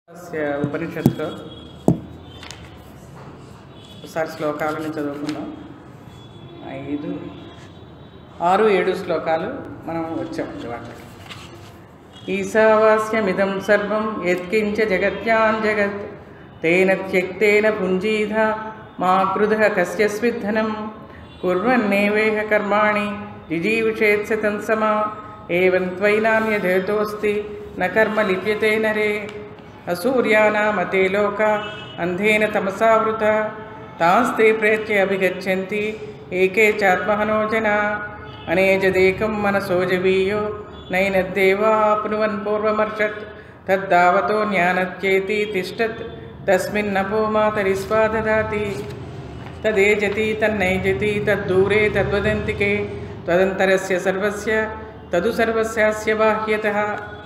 అస్య ఉపనిషత్తులో ఒకసారి శ్లోకాలని చదువుకుందాం ఐదు ఆరు ఏడు శ్లోకాలు మనం వచ్చామండి వాటికి ఈశావాస్యమిదం సర్వం యత్కించ జగత్యాం జగత్ తేన త్యక్తేన పుంజీధ మా కృధ కస్య స్విద్ధనం కుర్వన్నేవేహ కర్మాణి జిజీవిషేత్సతం సమా ఏవం త్వైనాన్యధేతోస్తి న కర్మ లిప్యతే నరే అసూర్యానామతే లోక అంధేన తమసావృత తాస్తే ప్రేత్య అభిగచ్చంతి ఏకే చాత్మహనో జన అనేజదేకం మనసోజవీయో నైనద్దేవాప్నువన్ పూర్వమర్షత్ తద్దావతో జ్ఞానత్యేతి తిష్టత్ తస్మిన్నపో మాతరిస్వా దదాతి తదేజతి తన్నైజతి తద్దూరే తద్వదంతికే తదంతరస్య సర్వస్య తదు సర్వస్యాస్య బాహ్యతః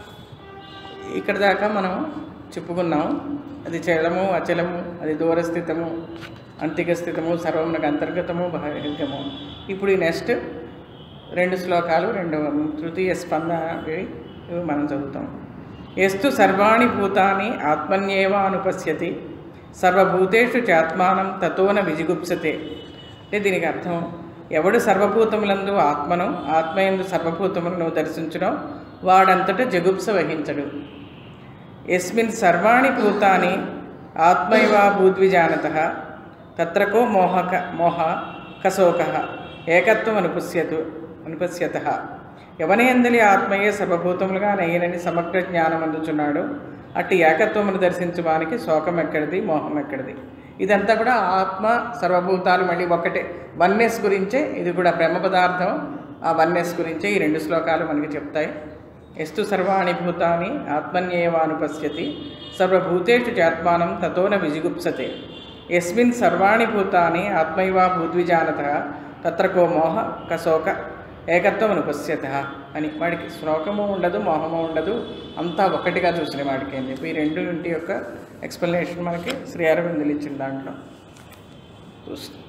ఇక్కడ దాకా మనం చెప్పుకున్నాం అది చలము అచలము అది దూరస్థితము అంతిక స్థితము సర్వమునకు అంతర్గతము బహిర్గము ఇప్పుడు ఈ నెక్స్ట్ రెండు శ్లోకాలు రెండు తృతీయ స్పందన ఇవి ఇవి మనం చదువుతాం ఎస్తు సర్వాణి భూతాని ఆత్మన్యేవ అనుపశ్యతి సర్వభూతేషు చాత్మానం తతోన విజిగుప్సతే అంటే దీనికి అర్థం ఎవడు సర్వభూతములందు ఆత్మను ఆత్మయందు సర్వభూతములను దర్శించడం వాడంతట జగుప్స వహించడు ఎస్మిన్ సర్వాణి భూతాని ఆత్మైవా భూద్విజానత తత్రకో మోహక మోహ కశోక ఏకత్వం అనుపశ్యతు అనుపశ్యత ఎవనేందలి ఆత్మయే సర్వభూతములుగా నయ్యనని సమగ్ర జ్ఞానం అందుచున్నాడు అట్టి ఏకత్వమును దర్శించడానికి శోకం ఎక్కడిది మోహం ఎక్కడిది ఇదంతా కూడా ఆత్మ సర్వభూతాలు మళ్ళీ ఒకటే వన్నెస్ గురించే ఇది కూడా బ్రహ్మ పదార్థం ఆ వన్నెస్ గురించే ఈ రెండు శ్లోకాలు మనకి చెప్తాయి ఎస్తు సర్వాణి భూతాని ఆత్మన్యేవానుపశ్యతి సర్వభూతేషు చాత్మానం తతోన విజిగుప్సతే ఎస్మిన్ సర్వాణి భూతాని ఆత్మైవా భూద్విజానత తత్రకో మోహ కశోక ఏకత్వం అనుపశ్యత అని వాడికి శ్లోకము ఉండదు మోహము ఉండదు అంతా ఒక్కటిగా చూసిన వాడికి అని చెప్పి ఈ రెండు ఇంటి యొక్క ఎక్స్ప్లెనేషన్ మనకి శ్రీ అరవిందులు ఇచ్చిన దాంట్లో చూస్తాం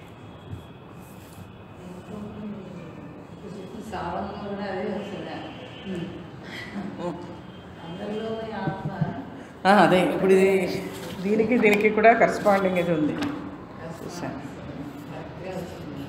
సారం కూడా అదే వస్తుంది అందరిలో ఆత్మ ఆ, అదే ఇప్పుడు ఇది దీనికి దీనికి కూడా కరస్పాండింగ్ ఇది ఉంది చూసాను కరెక్ట్గా వస్తుంది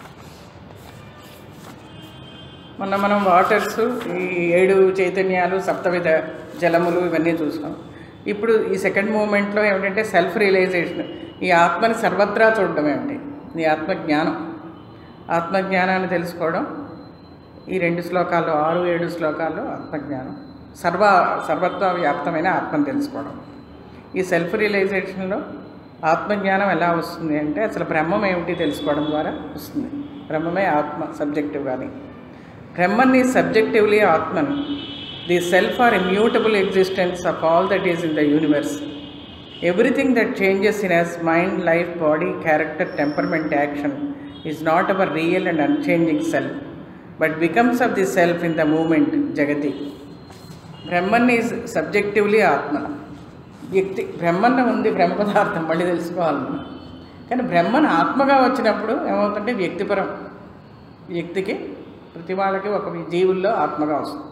మొన్న మనం వాటర్స్ ఈ ఏడు చైతన్యాలు సప్తవిధ జలములు ఇవన్నీ చూసాం ఇప్పుడు ఈ సెకండ్ మూమెంట్లో ఏమిటంటే సెల్ఫ్ రియలైజేషన్ ఈ ఆత్మని సర్వత్రా చూడడం ఏమిటి ఈ ఆత్మజ్ఞానం ఆత్మజ్ఞానాన్ని తెలుసుకోవడం ఈ రెండు శ్లోకాల్లో ఆరు ఏడు శ్లోకాల్లో ఆత్మజ్ఞానం సర్వ సర్వత్వ వ్యాప్తమైన ఆత్మను తెలుసుకోవడం ఈ సెల్ఫ్ రియలైజేషన్లో ఆత్మజ్ఞానం ఎలా వస్తుంది అంటే అసలు బ్రహ్మం ఏమిటి తెలుసుకోవడం ద్వారా వస్తుంది బ్రహ్మమే ఆత్మ సబ్జెక్టివ్ కానీ Brahman is subjectively Atman the self are immutable existence of all that is in the universe everything that changes in us mind life body character temperament action is not our real and unchanging self but becomes of the self in the moment జగతి Brahman is subjectively Atma వ్యక్తి బ్రహ్మన్న ఉంది బ్రహ్మ పదార్థం మళ్ళీ తెలుసుకోవాలి మనం. కానీ బ్రహ్మన్ ఆత్మగా వచ్చినప్పుడు ఏమవుతుంటే వ్యక్తిపరం వ్యక్తికి ప్రతి వాళ్ళకి ఒక జీవుల్లో ఆత్మగా వస్తుంది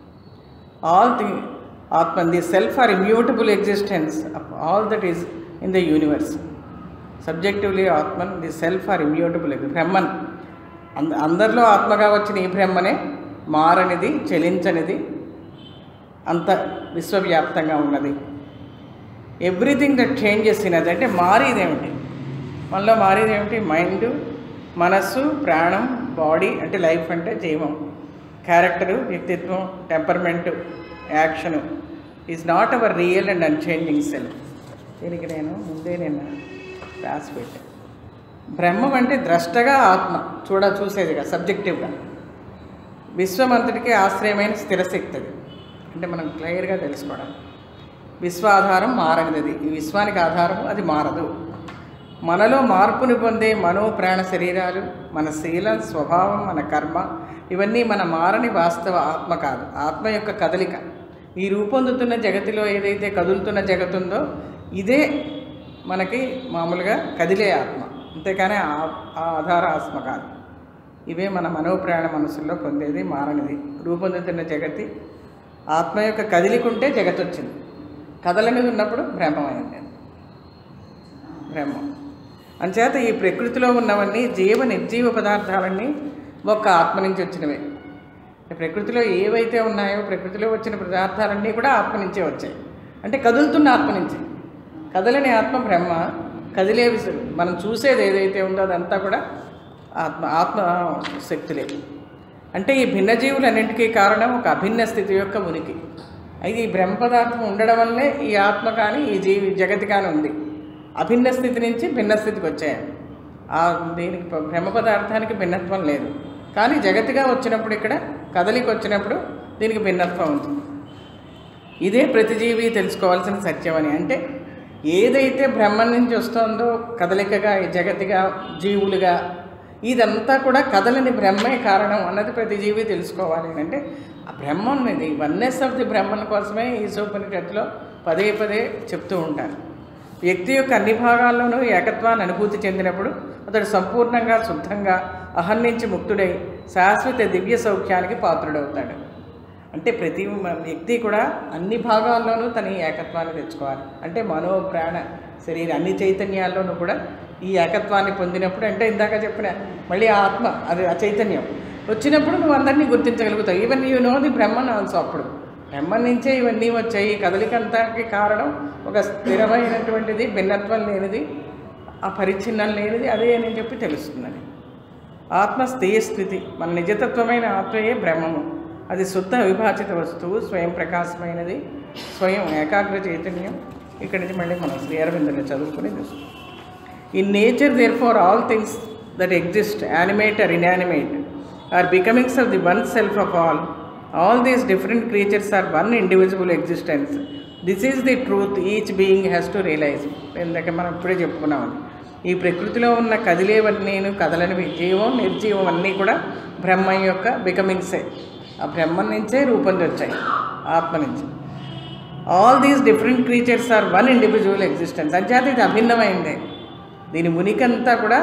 all the Atma the self are immutable existence of all that is in the universe subjectively Atman the self are immutable Brahman అంద అందరిలో ఆత్మగా వచ్చిన ఈ బ్రహ్మనే మారనిది చలించనిది అంత విశ్వవ్యాప్తంగా ఉన్నది ఎవ్రీథింగ్ దట్ చేంజెస్ ఇన్ అది అంటే మారేదేమిటి మనలో మారేదేమిటి మైండ్ మనస్సు ప్రాణం బాడీ అంటే లైఫ్ అంటే జీవం క్యారెక్టరు వ్యక్తిత్వం temperament action is not our real and unchanging self దీనికి నేను ముందే నేను రాసి పెట్టాను బ్రహ్మం అంటే ద్రష్టగా ఆత్మ చూడ చూసేదిగా సబ్జెక్టివ్గా విశ్వమంతటికి ఆశ్రయమైన స్థిరశక్తి అది అంటే మనం క్లియర్గా తెలుసుకోవడం విశ్వాధారం మారనిది ఈ విశ్వానికి ఆధారం అది మారదు మనలో మార్పుని పొందే మనో ప్రాణ శరీరాలు మన శీలం స్వభావం మన కర్మ ఇవన్నీ మన మారని వాస్తవ ఆత్మ కాదు ఆత్మ యొక్క కదలిక ఈ రూపొందుతున్న జగతిలో ఏదైతే కదులుతున్న జగతుందో ఇదే మనకి మామూలుగా కదిలే ఆత్మ అంతేకాని ఆ- ఆ ఆధార ఆత్మ కాదు ఇవే మన మనోప్రాణ మనసుల్లో పొందేది మారనిది రూపొందుతున్న జగతి ఆత్మ యొక్క కదిలికుంటే జగత్ వచ్చింది కదలనిది ఉన్నప్పుడు బ్రహ్మమైంది బ్రహ్మం అంచేత ఈ ప్రకృతిలో ఉన్నవన్నీ జీవ నిర్జీవ పదార్థాలన్నీ ఒక్క ఆత్మ నుంచి వచ్చినవే ఈ ప్రకృతిలో ఏవైతే ఉన్నాయో ప్రకృతిలో వచ్చిన పదార్థాలన్నీ కూడా ఆత్మ నుంచే వచ్చాయి అంటే కదులుతున్న ఆత్మ నుంచి కదలని ఆత్మ బ్రహ్మ కదిలే విష- మనం చూసేది ఏదైతే ఉందో అదంతా కూడా ఆత్మ ఆత్మ శక్తులే అంటే ఈ భిన్న జీవులన్నింటికీ కారణం ఒక అభిన్న స్థితి యొక్క ఉనికి అయితే ఈ బ్రహ్మ పదార్థం ఉండడం వల్లే ఈ ఆత్మ కానీ ఈ జీవి జగతి కానీ ఉంది అభిన్న స్థితి నుంచి భిన్న స్థితికి వచ్చాయి ఆ దీనికి ప- బ్రహ్మ పదార్థానికి భిన్నత్వం లేదు కానీ జగతిగా వచ్చినప్పుడు ఇక్కడ కదలికి వచ్చినప్పుడు దీనికి భిన్నత్వం ఉంది ఇదే ప్రతిజీవి తెలుసుకోవాల్సిన సత్యం అని అంటే ఏదైతే బ్రహ్మం నుంచి వస్తుందో కదలికగా ఈ జగతిగా జీవులుగా ఇదంతా కూడా కదలని బ్రహ్మే కారణం అన్నది ప్రతి జీవి తెలుసుకోవాలి అంటే ఆ బ్రహ్మం ఇది వన్నెస్ ఆఫ్ ది బ్రహ్మన్ కోసమే ఈ సూపనిషత్తులో పదే పదే చెప్తూ ఉంటారు వ్యక్తి యొక్క అన్ని భాగాల్లోనూ ఏకత్వాన్ని అనుభూతి చెందినప్పుడు అతడు సంపూర్ణంగా శుద్ధంగా అహం నుంచి ముక్తుడై శాశ్వత దివ్య సౌఖ్యానికి పాత్రుడవుతాడు అంటే ప్రతి మ- వ్యక్తి కూడా అన్ని భాగాల్లోనూ తన ఈ ఏకత్వాన్ని తెచ్చుకోవాలి అంటే మనో ప్రాణ శరీర అన్ని చైతన్యాల్లోనూ కూడా ఈ ఏకత్వాన్ని పొందినప్పుడు అంటే ఇందాక చెప్పిన మళ్ళీ ఆ ఆత్మ అది ఆ చైతన్యం వచ్చినప్పుడు నువ్వు అందరినీ గుర్తించగలుగుతావు even you know the Brahman also అప్పుడు బ్రహ్మం నుంచే ఇవన్నీ వచ్చాయి ఈ కదలికంతాకి కారణం ఒక స్థిరమైనటువంటిది భిన్నత్వం లేనిది ఆ పరిచ్ఛిన్నం లేనిది అదే అని చెప్పి తెలుస్తుందని ఆత్మ స్థియ స్థితి మన నిజతత్వమైన ఆత్మయే బ్రహ్మము అది శుద్ధ అవిభాజిత వస్తువు స్వయం ప్రకాశమైనది స్వయం ఏకాగ్ర చైతన్యం ఇక్కడి నుంచి మళ్ళీ మనం శ్రీ అరవిందుని చదువుకుని చూస్తాం in nature there for all things that exist animate or inanimate are becomings of the one self of all all these different creatures are one individual existence this is the truth each being has to realize ఇందాక మనం ఇప్పుడే చెప్పుకున్నామని ఈ ప్రకృతిలో ఉన్న కదిలేవన్నీను కదలనివి జీవం నిర్జీవం అన్నీ కూడా బ్రహ్మం యొక్క బికమింగ్సే ఆ బ్రహ్మం నుంచే రూపొందొచ్చాయి ఆత్మ నుంచి all these different creatures are one individual existence అంచేత ఇది అభిన్నమైందే దీని ఉనికంతా కూడా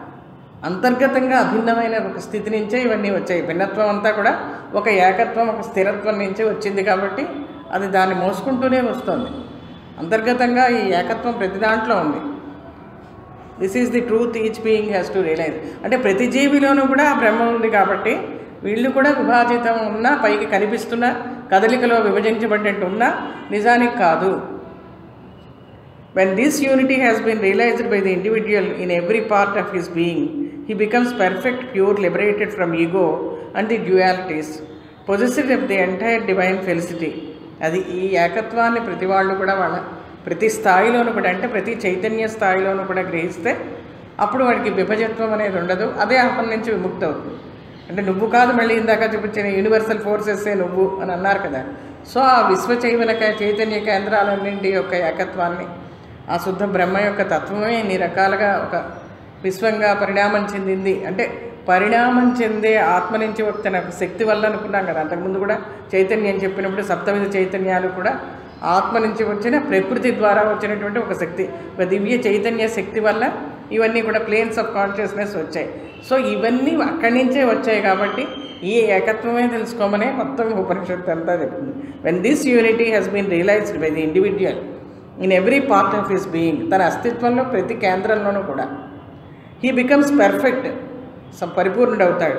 అంతర్గతంగా అభిన్నమైన ఒక స్థితి నుంచే ఇవన్నీ వచ్చాయి భిన్నత్వం అంతా కూడా ఒక ఏకత్వం ఒక స్థిరత్వం నుంచే వచ్చింది కాబట్టి అది దాన్ని మోసుకుంటూనే వస్తుంది అంతర్గతంగా ఈ ఏకత్వం ప్రతి దాంట్లో ఉంది this is the truth each being has to realize అంటే ప్రతి జీవిలోనూ కూడా ఆ బ్రహ్మ ఉంది కాబట్టి వీళ్ళు కూడా విభాజితం ఉన్నా పైకి కనిపిస్తున్నా కదలికలో విభజించబడినట్టు ఉన్నా నిజానికి కాదు When this unity has been realized by the individual in every part of his being, he becomes perfect, pure, liberated from ego and the dualities, possessed of the entire divine felicity. అది ఈ ఏకత్వాన్ని ప్రతి వాళ్ళు కూడా వాళ్ళ ప్రతి స్థాయిలోనూ కూడా అంటే ప్రతి చైతన్య స్థాయిలోనూ కూడా గ్రహిస్తే అప్పుడు వాడికి విభజత్వం అనేది ఉండదు అదే అహం నుంచి విముక్తి అవుతుంది అంటే నువ్వు కాదు మళ్ళీ ఇందాక చూపించిన యూనివర్సల్ ఫోర్సెస్సే నువ్వు అని అన్నారు కదా సో ఆ విశ్వ చైవనక చైతన్య కేంద్రాలన్నింటి యొక్క ఏకత్వాన్ని ఆ శుద్ధ బ్రహ్మ యొక్క తత్వమే ఇన్ని రకాలుగా ఒక విశ్వంగా పరిణామం చెందింది అంటే పరిణామం చెందే ఆత్మ నుంచి వచ్చిన ఒక శక్తి వల్ల అనుకున్నాం కదా అంతకుముందు కూడా చైతన్యం చెప్పినప్పుడు సప్తవిధ చైతన్యాలు కూడా ఆత్మ నుంచి వచ్చిన ప్రకృతి ద్వారా వచ్చినటువంటి ఒక శక్తి ఒక దివ్య చైతన్య శక్తి వల్ల ఇవన్నీ కూడా ప్లేన్స్ ఆఫ్ కాన్షియస్నెస్ వచ్చాయి సో ఇవన్నీ అక్కడి నుంచే వచ్చాయి కాబట్టి ఈ ఏకత్వమే తెలుసుకోమనే మొత్తం ఉపనిషత్తు అంతా చెప్తుంది when this unity has been realized by the individual in every part of his being తన అస్తిత్వంలో ప్రతి కేంద్రంలోనూ కూడా హీ బికమ్స్ పర్ఫెక్ట్ స పరిపూర్ణుడవుతాడు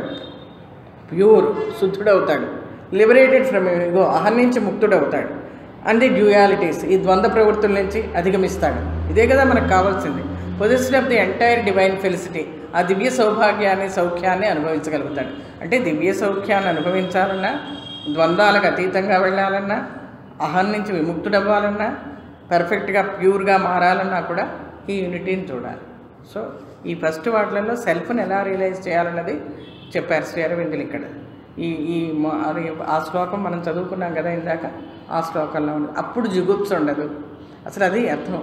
ప్యూర్ శుద్ధుడవుతాడు లిబరేటెడ్ ఫ్రమ్ ఇగో అహం నుంచి ముక్తుడవుతాడు అండ్ ది డ్యూయాలిటీస్ ఈ ద్వంద్వ ప్రవృత్తుల నుంచి అధిగమిస్తాడు ఇదే కదా మనకు కావాల్సింది position of the entire divine felicity ఆ దివ్య సౌభాగ్యాన్ని సౌఖ్యాన్ని అనుభవించగలుగుతాడు అంటే దివ్య సౌఖ్యాన్ని అనుభవించాలన్నా ద్వంద్వాలకు అతీతంగా వెళ్ళాలన్నా అహం నుంచి విముక్తుడవ్వాలన్నా పర్ఫెక్ట్గా ప్యూర్గా మారాలన్నా కూడా ఈ యూనిటీని చూడాలి సో ఈ ఫస్ట్ వాటిలలో సెల్ఫ్ని ఎలా రియలైజ్ చేయాలన్నది చెప్పారు శ్రీ అరవిందులు ఇక్కడ ఈ ఈ మా- అది ఆ శ్లోకం మనం చదువుకున్నాం కదా ఇందాక ఆ శ్లోకంలో ఉంది అప్పుడు జుగుప్స ఉండదు అసలు అది అర్థం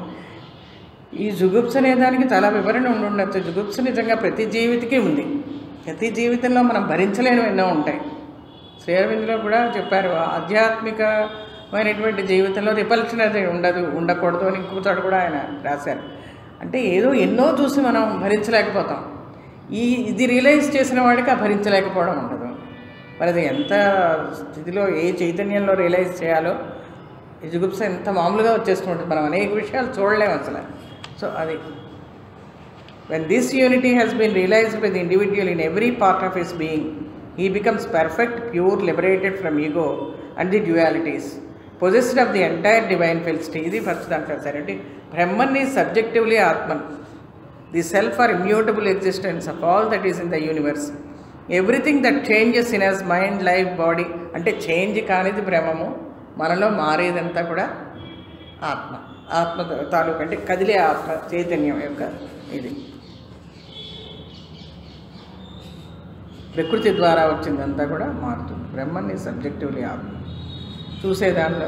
ఈ జుగుప్స అనే దానికి చాలా వివరణ ఉండి ఉండొచ్చు జుగుప్స నిజంగా ప్రతి జీవితకి ఉంది ప్రతి జీవితంలో మనం భరించలేనివి ఎన్నో ఉంటాయి శ్రీ అరవిందులో కూడా చెప్పారు ఆధ్యాత్మికమైనటువంటి జీవితంలో రిపల్షన్ అది ఉండదు ఉండకూడదు అని ఇంకో చోట కూడా ఆయన రాశారు అంటే ఏదో ఎన్నో చూసి మనం భరించలేకపోతాం ఈ ఇది రియలైజ్ చేసిన వాడికి ఆ భరించలేకపోవడం ఉండదు మరి అది ఎంత స్థితిలో ఏ చైతన్యంలో రియలైజ్ చేయాలో ఈ జుగుప్స ఎంత మామూలుగా వచ్చేస్తుంటుంది మనం అనేక విషయాలు చూడలేము అసలు సో అది When this unity has been realized by the individual in every part of his being, he becomes perfect, pure, liberated from ego and the dualities, possessed of the entire divine felicity. ఇది first దాంట్లో sir అంటే Brahman is subjectively Atman the self are immutable existence of all that is in the universe everything that changes in us mind life body అంటే change కానిది బ్రహ్మము మనలో మారేదంతా కూడా ఆత్మ ఆత్మ తాలూకు అంటే కదిలే ఆత్మ చైతన్యం యొక్క ఇది ప్రకృతి ద్వారా వచ్చిందంతా కూడా మారుతుంది బ్రహ్మని సబ్జెక్టివ్లీ ఆత్మ చూసే దానిలో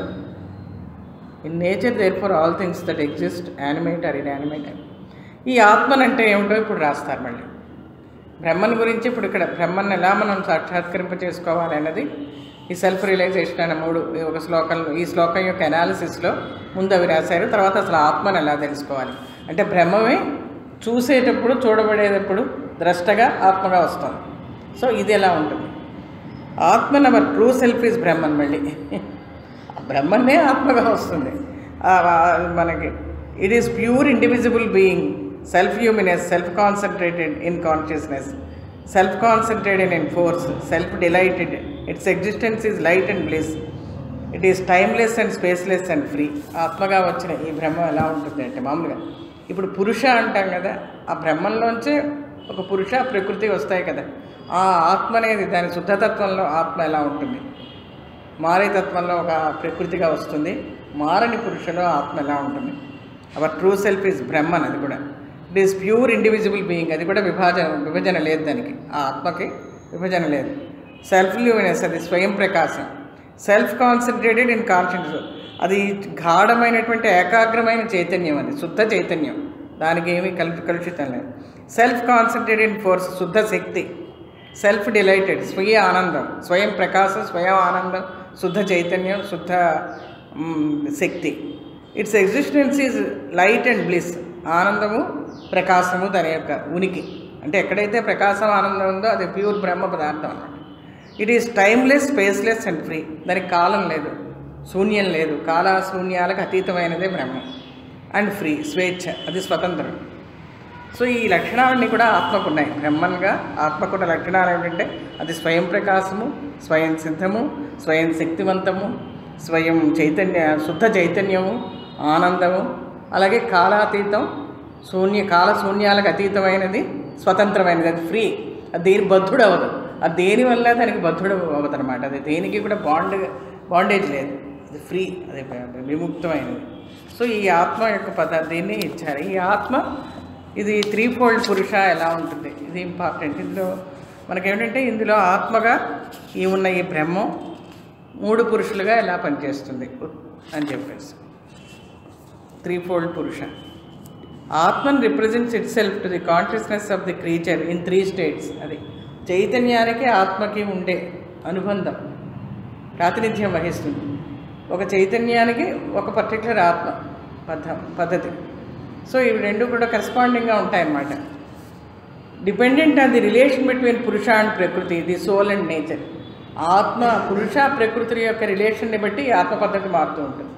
in nature there for all things that exist animate or inanimate ఈ ఆత్మనంటే ఏమిటో ఇప్పుడు రాస్తారు మళ్ళీ బ్రహ్మన్ గురించి ఇప్పుడు ఇక్కడ బ్రహ్మన్ ఎలా మనం సాక్షాత్కరింప చేసుకోవాలి అన్నది ఈ సెల్ఫ్ రియలైజేషన్ అనే మూడు ఈ ఒక శ్లోకంలో ఈ శ్లోకం యొక్క అనాలిసిస్లో ముందు అవి రాశారు తర్వాత అసలు ఆత్మను ఎలా తెలుసుకోవాలి అంటే బ్రహ్మమే చూసేటప్పుడు చూడబడేటప్పుడు ద్రష్టగా ఆత్మగా వస్తుంది సో ఇది ఎలా ఉంటుంది ఆత్మ our true self is Brahman మళ్ళీ బ్రహ్మన్నే ఆత్మగా వస్తుంది ఆ- ఆ- మనకి it is pure indivisible being self luminous self concentrated in consciousness self concentrated in force self delighted its existence is light and bliss it is timeless and spaceless and free ఆత్మగా వచ్చిన ఈ బ్రహ్మ ఎలా ఉంటుంది అంటే మామూలుగా ఇప్పుడు పురుష అంటాం కదా ఆ బ్రహ్మంలోంచే ఒక పురుష ప్రకృతి వస్తాయి కదా ఆ ఆత్మ అనేది దాని శుద్ధతత్వంలో ఆత్మ ఎలా ఉంటుంది మారే తత్వంలో ఒక ప్రకృతిగా వస్తుంది మారని పురుషులో ఆత్మ ఎలా ఉంటుంది our true self is Brahman అది కూడా it is pure indivisible being అది కూడా విభాజన విభజన లేదు దానికి ఆ ఆత్మకి విభజన లేదు సెల్ఫ్ ల్యూమినెస్ అది స్వయం ప్రకాశం సెల్ఫ్ కాన్సన్ట్రేటెడ్ ఇన్ కాన్షియస్ అది గాఢమైనటువంటి ఏకాగ్రమైన చైతన్యం అది శుద్ధ చైతన్యం దానికి ఏమీ కలు కలుషితం లేదు సెల్ఫ్ కాన్సన్ట్రేటెడ్ ఇన్ ఫోర్స్ శుద్ధ శక్తి సెల్ఫ్ డిలైటెడ్ స్వీయ ఆనందం స్వయం ప్రకాశం స్వయం ఆనందం శుద్ధ చైతన్యం శుద్ధ మ్, శక్తి its existence is light and bliss ఆనందము ప్రకాశము దాని యొక్క ఉనికి అంటే ఎక్కడైతే ప్రకాశం ఆనందం ఉందో అది ప్యూర్ బ్రహ్మ పదార్థం అన్నమాట it is timeless spaceless and free దానికి కాలం లేదు శూన్యం లేదు కాల శూన్యాలకు అతీతమైనదే బ్రహ్మం అండ్ ఫ్రీ స్వేచ్ఛ అది స్వతంత్రం సో ఈ లక్షణాలన్నీ కూడా ఆత్మకు ఉన్నాయి బ్రహ్మన్గా ఆత్మకున్న లక్షణాలు ఏమిటంటే అది స్వయం ప్రకాశము స్వయం సిద్ధము స్వయం శక్తివంతము స్వయం చైతన్య శుద్ధ చైతన్యము ఆనందము అలాగే కాలాతీతం శూన్య కాల శూన్యాలకు అతీతమైనది స్వతంత్రమైనది అది ఫ్రీ అది దేని బద్ధుడు అవ్వదు అది దేని వల్ల దానికి బద్ధుడు అవ్వదు అనమాట అది దేనికి కూడా బాండ్ బాండేజ్ లేదు అది ఫ్రీ అది విముక్తమైనది సో ఈ ఆత్మ యొక్క పద దీన్ని ఇచ్చారు ఈ ఆత్మ ఇది త్రీ ఫోల్డ్ పురుష ఎలా ఉంటుంది ఇది ఇంపార్టెంట్ ఇందులో మనకేమిటంటే ఇందులో ఆత్మగా ఈ ఉన్న ఈ బ్రహ్మం మూడు పురుషులుగా ఎలా పనిచేస్తుంది అని చెప్పేసి three fold Purusha Atman represents it self to the consciousness of the creature in three states అది చైతన్యానికి ఆత్మకి ఉండే అనుబంధం ప్రాతినిధ్యం వహిస్తుంది ఒక చైతన్యానికి ఒక పర్టికులర్ ఆత్మ పద్ధ పద్ధతి సో ఇవి రెండు కూడా కరెస్పాండింగ్గా ఉంటాయన్నమాట dependent on the relation between Purusha and Prakriti the soul and nature ఆత్మ పురుష ప్రకృతి యొక్క రిలేషన్ని బట్టి ఈ ఆత్మ పద్ధతి మారుతూ ఉంటుంది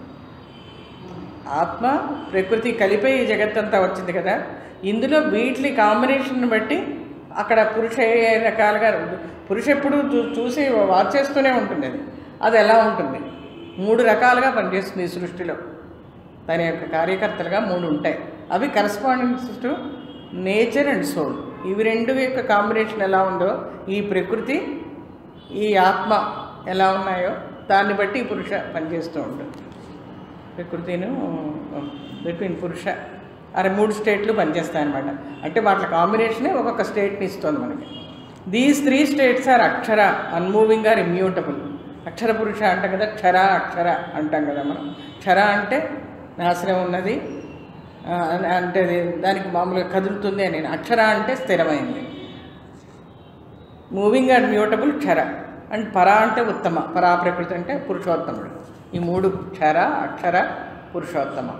ఆత్మ ప్రకృతి కలిపే ఈ జగత్తంతా వచ్చింది కదా ఇందులో వీటి కాంబినేషన్ బట్టి అక్కడ పురుష ఏ ఏ రకాలుగా పురుష ఎప్పుడు చూ- చూసి వాచ్ చేస్తూనే ఉంటుంది అది అది ఎలా ఉంటుంది మూడు రకాలుగా పనిచేస్తుంది ఈ సృష్టిలో దాని యొక్క కార్యకర్తలుగా మూడు ఉంటాయి అవి correspondence to nature and soul ఇవి రెండు యొక్క కాంబినేషన్ ఎలా ఉందో ఈ ప్రకృతి ఈ ఆత్మ ఎలా ఉన్నాయో దాన్ని బట్టి ఈ పురుష పనిచేస్తూ ఉంటుంది ప్రకృతిను బిట్వీన్ పురుష అరే మూడు స్టేట్లు పనిచేస్తాయి అనమాట అంటే వాటి కాంబినేషనే ఒక్కొక్క స్టేట్ని ఇస్తుంది మనకి these three states are Akshara unmoving or immutable Akshara Purusha అంటాం కదా క్షర అక్షర అంటాం కదా మనం క్షర అంటే నాశనం ఉన్నది ఆ, అని- అంటే అది దానికి మామూలుగా కదులుతుంది అని అక్షర అంటే స్థిరమైంది moving and mutable Kshara and Para అంటే ఉత్తమ పరా ప్రకృతి అంటే పురుషోత్తముడు ఈ మూడు క్షర అక్షర పురుషోత్తమ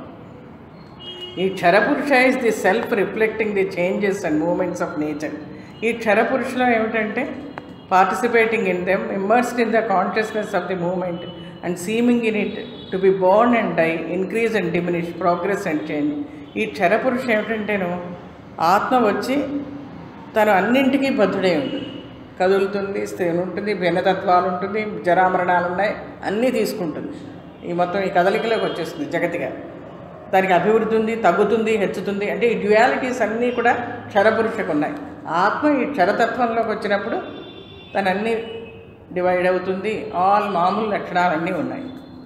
ఈ Kshara Purusha is the self reflecting the changes and movements of nature ఈ క్షర పురుషులో ఏమిటంటే participating in them immersed in the consciousness of the moment and seeming in it to be born and die increase and diminish progress and change ఈ క్షరపురుష ఏమిటంటేను ఆత్మ వచ్చి తను అన్నింటికీ బద్ధుడై ఉంటుంది కదులుతుంది స్థిరం ఉంటుంది భిన్నతత్వాలు ఉంటుంది జరామరణాలు ఉన్నాయి అన్నీ తీసుకుంటుంది ఈ మొత్తం ఈ కదలికలోకి వచ్చేస్తుంది జగతిగా దానికి అభివృద్ధి ఉంది తగ్గుతుంది హెచ్చుతుంది అంటే ఈ డ్యుయాలిటీస్ అన్నీ కూడా క్షరపురుషకు ఉన్నాయి ఆత్మ ఈ క్షరతత్వంలోకి వచ్చినప్పుడు తను అన్నీ డివైడ్ అవుతుంది ఆల్ మామూలు లక్షణాలన్నీ ఉన్నాయి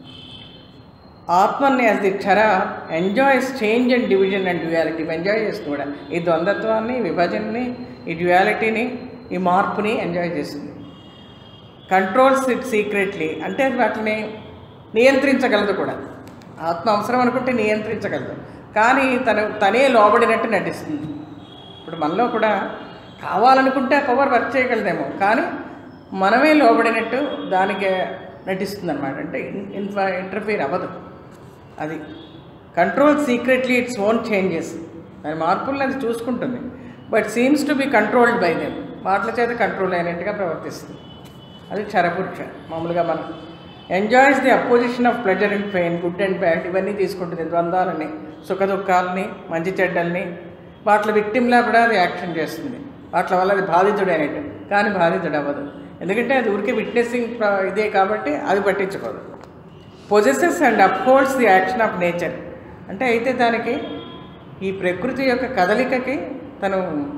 ఆత్మని as the Kshara enjoys change and division and duality enjoy చేస్తుంది కూడా ఈ ద్వంద్వత్వాన్ని విభజనని ఈ డ్యుయాలిటీని ఈ మార్పుని ఎంజాయ్ చేస్తుంది కంట్రోల్స్ ఇట్ సీక్రెట్లీ అంటే వాటిని నియంత్రించగలదు కూడా ఆత్మ అవసరం అనుకుంటే నియంత్రించగలదు కానీ తను తనే లోబడినట్టు నటిస్తుంది ఇప్పుడు మనలో కూడా కావాలనుకుంటే ఆ పవర్ వర్క్ చేయగలదేమో కానీ మనమే లోబడినట్టు దానికి నటిస్తుంది అనమాట అంటే ఇన్ఫా ఇంటర్ఫీర్ అవ్వదు అది control secretly its own changes దాని మార్పులను అది చూసుకుంటుంది but seems to be controlled by them వాటిల చేత కంట్రోల్ అయినట్టుగా ప్రవర్తిస్తుంది అది క్షరపురుష మామూలుగా మనం enjoys the opposition of pleasure and pain good and bad ఇవన్నీ తీసుకుంటుంది ద్వంద్వాలని సుఖ దుఃఖాలని మంచి చెడ్డల్ని వాటి విక్టిమ్లా కూడా అది యాక్షన్ చేస్తుంది వాటి వల్ల అది బాధితుడు అయినట్టు కానీ బాధితుడు అవ్వదు ఎందుకంటే అది ఊరికే విట్నెసింగ్ ఇదే కాబట్టి అది పట్టించుకోదు possesses and upholds the action of nature అంటే అయితే దానికి ఈ ప్రకృతి యొక్క కదలికకి తను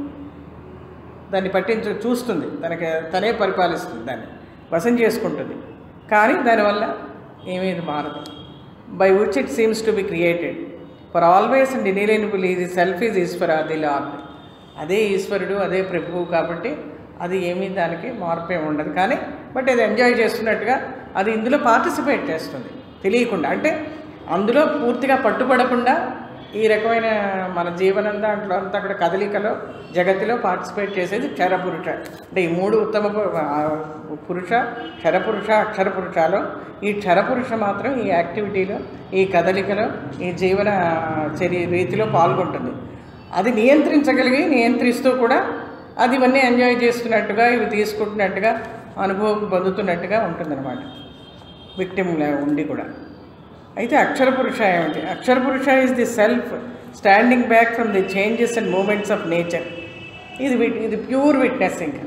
దాన్ని పట్టించు చూస్తుంది తనకి తనే పరిపాలిస్తుంది దాన్ని వశం చేసుకుంటుంది కానీ దానివల్ల ఏమీ ఇది మారదు by which it seems to be created for always and inalienable is self is Ishvara the lord అదే ఈశ్వరుడు అదే ప్రభువు కాబట్టి అది ఏమీ దానికి మార్పే ఉండదు కానీ బట్ అది ఎంజాయ్ చేస్తున్నట్టుగా అది ఇందులో పార్టిసిపేట్ చేస్తుంది తెలియకుండా అంటే అందులో పూర్తిగా పట్టుబడకుండా ఈ రకమైన మన జీవనం దాంట్లో అంతా కూడా కదలికలో జగతిలో పార్టిసిపేట్ చేసేది క్షరపురుష అంటే ఈ మూడు ఉత్తమ పు- ఆ, పురుష క్షరపురుష అక్షర పురుషాలో ఈ క్షరపురుష మాత్రం ఈ యాక్టివిటీలో ఈ కదలికలో ఈ జీవన చర్య రీతిలో పాల్గొంటుంది అది నియంత్రించగలిగి నియంత్రిస్తూ కూడా అది ఇవన్నీ ఎంజాయ్ చేస్తున్నట్టుగా ఇవి తీసుకుంటున్నట్టుగా అనుభవం పొందుతున్నట్టుగా ఉంటుందన్నమాట విక్టిమ్ ఉండి కూడా అయితే అక్షర పురుష ఏమిటి Akshara Purusha is the self standing back from the changes and movements of nature ఇది వి- ఇది ప్యూర్ విట్నెస్ ఇంకా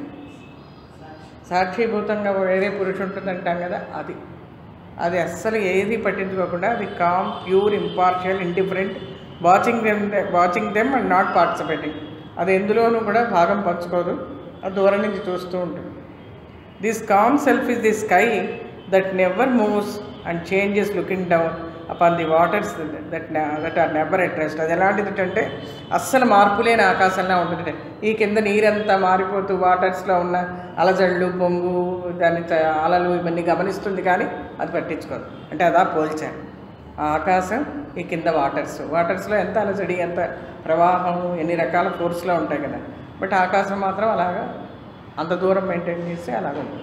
సాక్షిభూతంగా వేరే పురుషు ఉంటుందంటాం కదా అది అది అస్సలు ఏది పట్టించుకోకుండా అది calm pure impartial indifferent watching them watching them and not participating అది ఎందులోనూ కూడా భాగం పంచుకోదు అది దూరం నుంచి చూస్తూ ఉంటుంది this calm self is the sky that never moves and changes looking down upon the waters that that are never at rest అది ఎలాంటిది అంటే అస్సలు మార్పు లేని ఆకాశంలో ఉంటుంది ఈ కింద నీరంతా మారిపోతూ వాటర్స్లో ఉన్న అలజళ్ళు పొంగు దాని చ- అలలు ఇవన్నీ గమనిస్తుంది కానీ అది పట్టించుకోదు అంటే అదా పోల్చారు ఆ ఆకాశం ఈ కింద వాటర్స్ వాటర్స్లో ఎంత అలజడి ఎంత ప్రవాహం ఎన్ని రకాల ఫోర్స్లో ఉంటాయి కదా బట్ ఆకాశం మాత్రం అలాగా అంత దూరం మెయింటైన్ చేస్తే అలాగ ఉంటుంది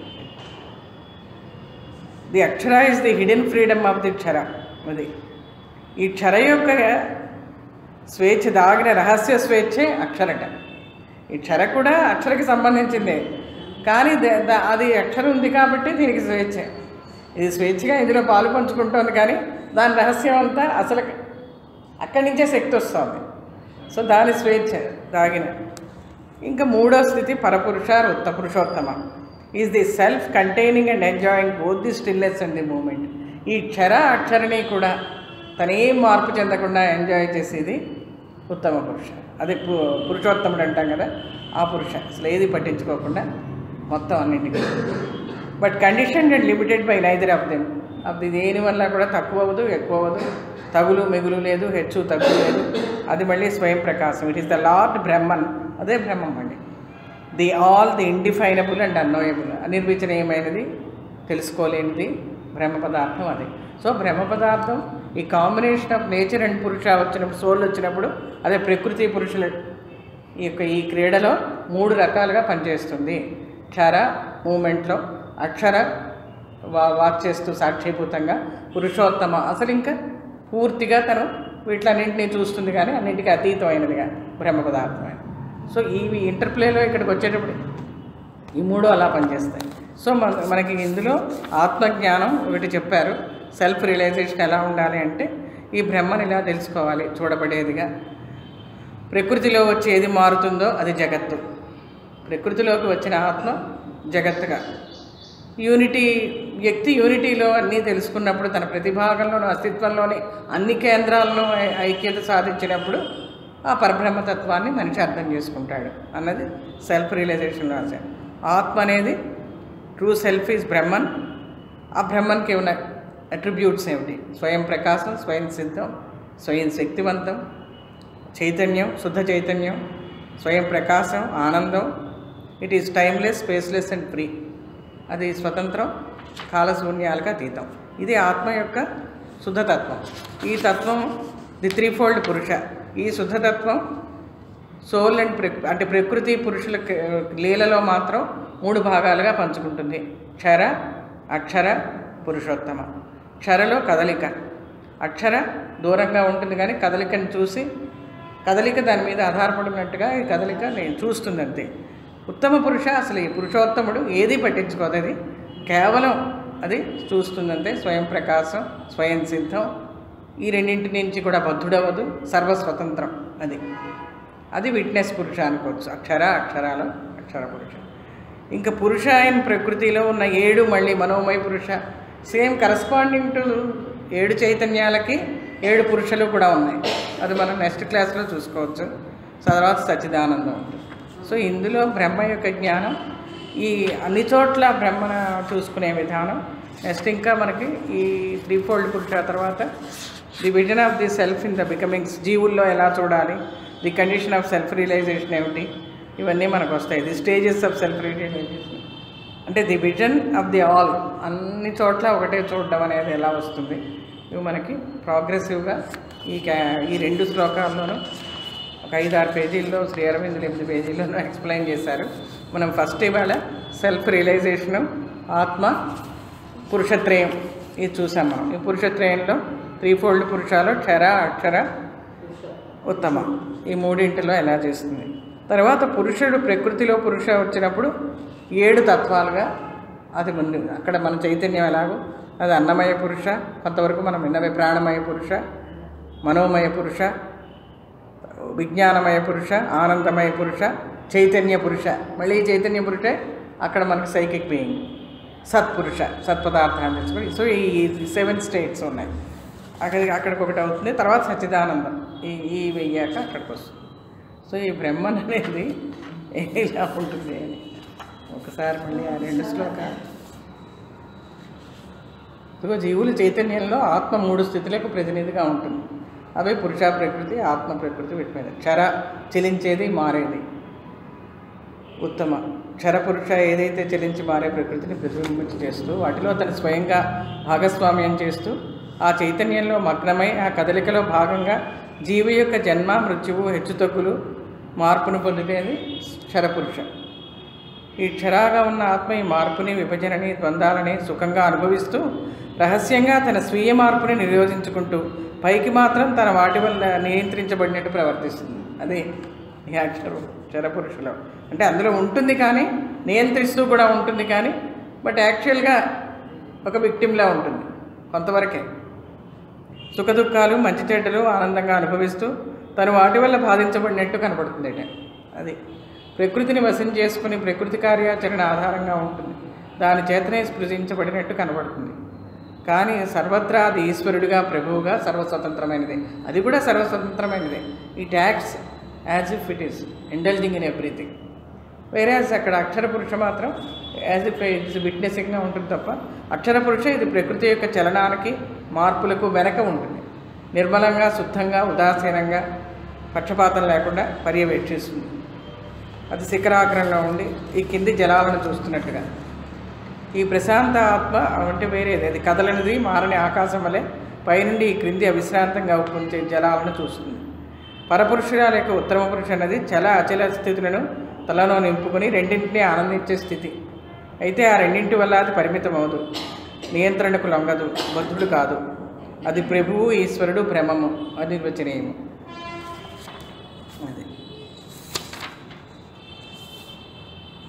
the Akshara is the hidden freedom of the Kshara అది ఈ క్షర యొక్క స్వేచ్ఛ దాగిన రహస్య స్వేచ్ఛే అక్షరట ఈ క్షర కూడా అక్షరకి సంబంధించిందే కానీ ద- ద- అది అక్షరం ఉంది కాబట్టి దీనికి స్వేచ్ఛ ఇది స్వేచ్ఛగా ఇందులో పాలు పంచుకుంటోంది కానీ దాని రహస్యం అంతా అసలు అక్కడి నుంచే శక్తి వస్తుంది సో దాని స్వేచ్ఛ దాగిన ఇంకా మూడో స్థితి పరపురుష ఉత్త Purushottama is the self containing and enjoying both the stillness and the moment ఈ క్షర అక్షరని కూడా తనేం మార్పు చెందకుండా ఎంజాయ్ చేసేది ఉత్తమ పురుష అది పు- పురుషోత్తముడు అంటాం కదా ఆ పురుష అసలు ఏది పట్టించుకోకుండా మొత్తం అన్నింటికి but condition and limited by neither of them అది దేని వల్ల కూడా తక్కువ అవ్వదు ఎక్కువ అవ్వదు తగులు మిగులు లేదు హెచ్చు తగ్గు లేదు అది మళ్ళీ స్వయం ప్రకాశం it is the lord Brahman అదే బ్రహ్మం అండి the all the indefinable and unknowable అనిర్వచనీయమైనది తెలుసుకోలేనిది బ్రహ్మ పదార్థం అది సో బ్రహ్మ పదార్థం ఈ కాంబినేషన్ ఆఫ్ నేచర్ అండ్ పురుష వచ్చినప్పుడు సోల్ వచ్చినప్పుడు అదే ప్రకృతి పురుషులు ఈ యొక్క ఈ క్రీడలో మూడు రకాలుగా పనిచేస్తుంది క్షర మూమెంట్లో అక్షర వా వాక్ చేస్తూ సాక్షిభూతంగా పురుషోత్తమ అసలు ఇంకా పూర్తిగా తను వీటిలన్నింటినీ చూస్తుంది కానీ అన్నింటికీ అతీతమైనదిగా బ్రహ్మ పదార్థమైన సో ఇవి ఇంటర్ప్లేలో ఇక్కడికి వచ్చేటప్పుడు ఈ మూడు అలా పనిచేస్తాయి సో మన మనకి ఇందులో ఆత్మజ్ఞానం ఒకటి చెప్పారు సెల్ఫ్ రియలైజేషన్ ఎలా ఉండాలి అంటే ఈ బ్రహ్మని ఇలా తెలుసుకోవాలి చూడబడేదిగా ప్రకృతిలో వచ్చి ఏది మారుతుందో అది జగత్తు ప్రకృతిలోకి వచ్చిన ఆత్మ జగత్తుగా యూనిటీ వ్యక్తి యూనిటీలో అన్నీ తెలుసుకున్నప్పుడు తన ప్రతిభాగంలోని అస్తిత్వంలోని అన్ని కేంద్రాలను ఐ- ఐక్యత సాధించినప్పుడు ఆ పరబ్రహ్మతత్వాన్ని మనిషి అర్థం చేసుకుంటాడు అన్నది సెల్ఫ్ రియలైజేషన్ రాశాడు ఆత్మ అనేది ట్రూ సెల్ఫ్ ఈజ్ బ్రహ్మన్ ఆ బ్రహ్మన్కి ఉన్న అట్రిబ్యూట్స్ ఏమిటి స్వయం ప్రకాశం స్వయం సిద్ధం స్వయం శక్తివంతం చైతన్యం శుద్ధ చైతన్యం స్వయం ప్రకాశం ఆనందం it is timeless spaceless and free అది స్వతంత్రం కాలశూన్యాలకు అతీతం ఇది ఆత్మ యొక్క శుద్ధతత్వం ఈ తత్వం ది త్రీ ఫోల్డ్ పురుష ఈ శుద్ధతత్వం సోల్ అండ్ ప్రకృ అంటే ప్రకృతి పురుషుల క- లీలలో మాత్రం మూడు భాగాలుగా పంచుకుంటుంది క్షర అక్షర పురుషోత్తమ క్షరలో కదలిక అక్షర దూరంగా ఉంటుంది కానీ కదలికను చూసి కదలిక దాని మీద ఆధారపడినట్టుగా ఈ కదలిక నేను చూస్తుంది అంతే ఉత్తమ పురుష అసలు ఈ పురుషోత్తముడు ఏది పట్టించుకోదు అది కేవలం అది చూస్తుందంతే స్వయం ప్రకాశం స్వయం సిద్ధం ఈ రెండింటి నుంచి కూడా బద్ధుడవదు సర్వస్వతంత్రం అది అది విట్నెస్ పురుష అనుకోవచ్చు అక్షర అక్షరాలు అక్షర పురుష ఇంకా పురుష అయిన ప్రకృతిలో ఉన్న ఏడు మళ్ళీ మనోమయ పురుష సేమ్ కరస్పాండింగ్ టు ఏడు చైతన్యాలకి ఏడు పురుషులు కూడా ఉన్నాయి అది మనం నెక్స్ట్ క్లాస్లో చూసుకోవచ్చు తర్వాత సచ్చిదానందం ఉంటుంది సో ఇందులో బ్రహ్మ యొక్క జ్ఞానం ఈ అన్ని చోట్ల బ్రహ్మను చూసుకునే విధానం నెక్స్ట్ ఇంకా మనకి ఈ త్రీ ఫోల్డ్ పురుష తర్వాత the vision of the self in the becomings జీవుల్లో ఎలా చూడాలి the condition of self realization ఏమిటి ఇవన్నీ మనకు వస్తాయి the stages of self realization అంటే the vision of the all అన్ని చోట్ల ఒకటే చూడడం అనేది ఎలా వస్తుంది ఇవి మనకి ప్రోగ్రెసివ్గా ఈ క్యా ఈ రెండు శ్లోకాల్లోనూ ఒక ఐదు ఆరు పేజీల్లో శ్రీ అరవిందులు ఎనిమిది పేజీల్లోనూ ఎక్స్ప్లెయిన్ చేశారు మనం ఫస్ట్ ఇవాళ సెల్ఫ్ రియలైజేషను ఆత్మ పురుషత్రయం ఇది చూసాం మనం ఈ పురుషత్రయంలో త్రీ ఫోల్డ్ పురుషాలు క్షర అక్షర ఉత్తమ ఈ మూడింటిలో ఎలా చేస్తుంది తర్వాత పురుషుడు ప్రకృతిలో పురుష వచ్చినప్పుడు ఏడు తత్వాలుగా అది ముందు అక్కడ మన చైతన్యం ఎలాగో అది అన్నమయ పురుష కొంతవరకు మనం విన్నవే ప్రాణమయ పురుష మనోమయ పురుష విజ్ఞానమయ పురుష ఆనందమయ పురుష చైతన్య పురుష మళ్ళీ ఈ చైతన్య పురుషే అక్కడ మనకు సైకిక్ బీయింగ్ సత్పురుష సత్పదార్థాన్ని తెచ్చుకొని సో ఈ సెవెన్ స్టేట్స్ ఉన్నాయి అక్కడికి అక్కడికి ఒకటి అవుతుంది తర్వాత సచ్చిదానందం ఈ ఈ వెయ్యాక అక్కడికి వస్తుంది సో ఈ బ్రహ్మన్ అనేది ఇలా ఉంటుంది అని ఒకసారి మళ్ళీ ఆ రెండు శ్లోకాలు ఇదిగో జీవుల చైతన్యంలో ఆత్మ మూడు స్థితులకు ప్రతినిధిగా ఉంటుంది అవే పురుష ప్రకృతి ఆత్మ ప్రకృతి వీటి మీద క్షర చెలించేది మారేది ఉత్తమ క్షరపురుష ఏదైతే చెలించి మారే ప్రకృతిని ప్రతిబింబించి చేస్తూ వాటిలో తను స్వయంగా భాగస్వామ్యం చేస్తూ ఆ చైతన్యంలో మగ్నమై ఆ కదలికలో భాగంగా జీవి యొక్క జన్మ మృత్యువు హెచ్చుతగ్గులు మార్పును పొందితేది క్షరపురుష ఈ క్షరాగా ఉన్న ఆత్మ ఈ మార్పుని విభజనని ద్వంద్వాలని సుఖంగా అనుభవిస్తూ రహస్యంగా తన స్వీయ మార్పుని నిరోధించుకుంటూ పైకి మాత్రం తన వాటి వల్ల నియంత్రించబడినట్టు ప్రవర్తిస్తుంది అదే ఈ అక్షరం క్షరపురుషులో అంటే అందులో ఉంటుంది కానీ నియంత్రిస్తూ కూడా ఉంటుంది కానీ బట్ యాక్చువల్గా ఒక విక్టిమ్లా ఉంటుంది కొంతవరకే సుఖదుఖాలు మంచి చెడ్డలు ఆనందంగా అనుభవిస్తూ తను వాటి వల్ల బాధించబడినట్టు కనబడుతుంది అది ప్రకృతిని వశం చేసుకుని ప్రకృతి కార్యాచరణ ఆధారంగా ఉంటుంది దాని చేతనే స్పృశించబడినట్టు కనబడుతుంది కానీ సర్వత్రా అది ఈశ్వరుడిగా ప్రభువుగా సర్వస్వతంత్రమైనది అది కూడా సర్వస్వతంత్రమైనదే ఈ ట్యాక్స్ as if it is indulging in everything whereas అక్కడ అక్షర పురుష మాత్రం యాజ్ ఇఫ్ ఇట్స్ విట్నెసింగ్గా ఉంటుంది తప్ప అక్షర పురుష ఇది ప్రకృతి యొక్క చలనానికి మార్పులకు వెనక ఉంటుంది నిర్మలంగా శుద్ధంగా ఉదాసీనంగా పక్షపాతం లేకుండా పర్యవేక్షిస్తుంది అది శిఖరాగ్రంలో ఉండి ఈ కింది జలాలను చూస్తున్నట్టుగా ఈ ప్రశాంత ఆత్మ అంటే వేరేది అది కదలనిది మారని ఆకాశం వలె పైనుండి ఈ క్రింది అవిశ్రాంతంగా ఉప్పొంచే జలాలను చూస్తుంది పరపురుషురాల యొక్క ఉత్తమ పురుష అన్నది చల అచల స్థితులను తలలో నింపుకొని రెండింటినీ ఆనందించే స్థితి అయితే ఆ రెండింటి వల్ల అది పరిమితం అవదు నియంత్రణకు లొంగదు బద్ధుడు కాదు అది ప్రభువు ఈశ్వరుడు బ్రహ్మము అనిర్వచనీయము అది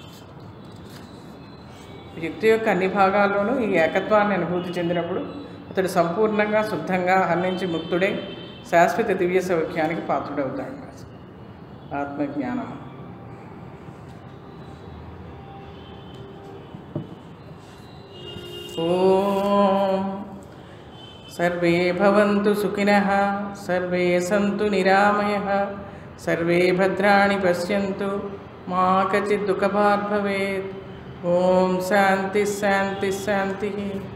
వ్యక్తి యొక్క అన్ని భాగాల్లోనూ ఈ ఏకత్వాన్ని అనుభూతి చెందినప్పుడు అతడు సంపూర్ణంగా శుద్ధంగా హరించి ముక్తుడై శాశ్వత దివ్య సౌఖ్యానికి పాత్రుడవుతాడు ఆత్మజ్ఞానం ఓం సర్వే భవంతు సుఖినః సర్వే సంతు నిరామయः సర్వే భద్రాణి పశ్యంతు మా కచిత్ దుఃఖభాగ్ భవేత్ ఓం శాంతి శాంతి శాంతి